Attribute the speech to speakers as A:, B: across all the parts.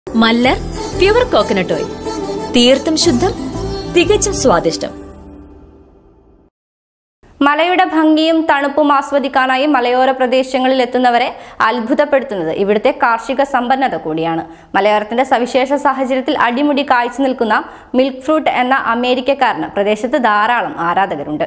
A: Mallar pure coconut oil തീർത്തും ശുദ്ധം തികച്ചും സ്വാദിഷ്ടം
B: മലയുടെ ഭംഗിയും തണുപ്പും ആസ്വദിക്കാനായി മലയോര പ്രദേശങ്ങളിൽ എത്തുന്നവരെ അത്ഭുതപ്പെടുത്തുന്നത് ഇവിടുത്തെ കാർഷിക സമ്പന്നത കൂടിയാണ് മലയോരത്തിന്റെ സവിശേഷ സാഹചര്യത്തിൽ അടിമുടി കാഴ്ച നിൽക്കുന്ന മിൽക്ക് ഫ്രൂട്ട് എന്ന അമേരിക്കക്കാരന് പ്രദേശത്ത് ധാരാളം ആരാധകരുണ്ട്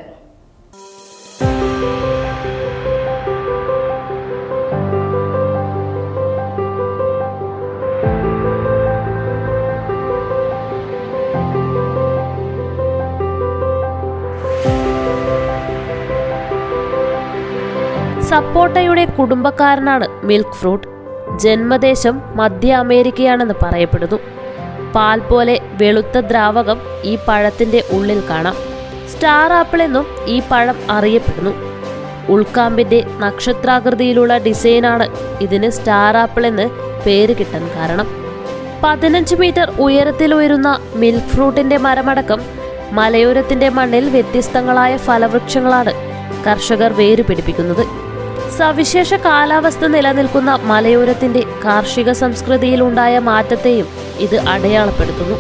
C: സപ്പോട്ടയുടെ കുടുംബക്കാരനാണ് മിൽക്ക് ഫ്രൂട്ട് ജന്മദേശം മധ്യ അമേരിക്കയാണെന്ന് പറയപ്പെടുന്നു പാൽ പോലെ വെളുത്ത ദ്രാവകം ഈ പഴത്തിന്റെ ഉള്ളിൽ കാണാം സ്റ്റാർ ആപ്പിൾ എന്നും ഈ പഴം അറിയപ്പെടുന്നു ഉൾക്കാമ്പിന്റെ നക്ഷത്രാകൃതിയിലുള്ള ഡിസൈനാണ് ഇതിന് സ്റ്റാർ ആപ്പിൾ എന്ന് പേര് കിട്ടാൻ കാരണം പതിനഞ്ച് മീറ്റർ ഉയരത്തിൽ ഉയരുന്ന മിൽക്ക് ഫ്രൂട്ടിന്റെ മരമടക്കം മലയോരത്തിന്റെ മണ്ണിൽ വ്യത്യസ്തങ്ങളായ ഫലവൃക്ഷങ്ങളാണ് കർഷകർ വേരുപിടിപ്പിക്കുന്നത് സവിശേഷ കാലാവസ്ഥ നിലനിൽക്കുന്ന മലയോരത്തിന്റെ കാർഷിക സംസ്കൃതിയിൽ ഉണ്ടായ മാറ്റത്തെയും ഇത് അടയാളപ്പെടുത്തുന്നു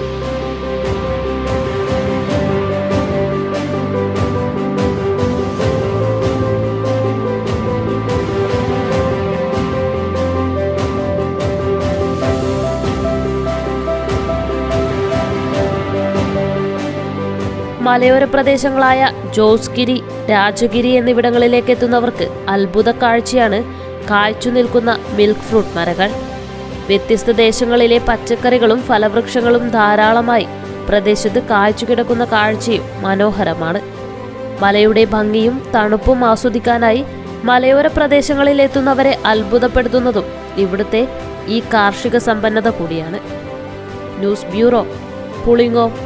C: മലയോര പ്രദേശങ്ങളായ ജോസ്ഗിരി രാജഗിരി എന്നിവിടങ്ങളിലേക്ക് എത്തുന്നവർക്ക് അത്ഭുത കാഴ്ചയാണ് കായ്ച്ചു നിൽക്കുന്ന മിൽക്ക് ഫ്രൂട്ട് മരങ്ങൾ വ്യത്യസ്ത ദേശങ്ങളിലെ പച്ചക്കറികളും ഫലവൃക്ഷങ്ങളും ധാരാളമായി പ്രദേശത്ത് കായ്ച്ചു കിടക്കുന്ന കാഴ്ചയും മനോഹരമാണ് മലയുടെ ഭംഗിയും തണുപ്പും ആസ്വദിക്കാനായി മലയോര പ്രദേശങ്ങളിൽ എത്തുന്നവരെ അത്ഭുതപ്പെടുത്തുന്നതും ഇവിടുത്തെ ഈ കാർഷിക സമ്പന്നത കൂടിയാണ് ന്യൂസ് ബ്യൂറോ പുളിങ്ങോ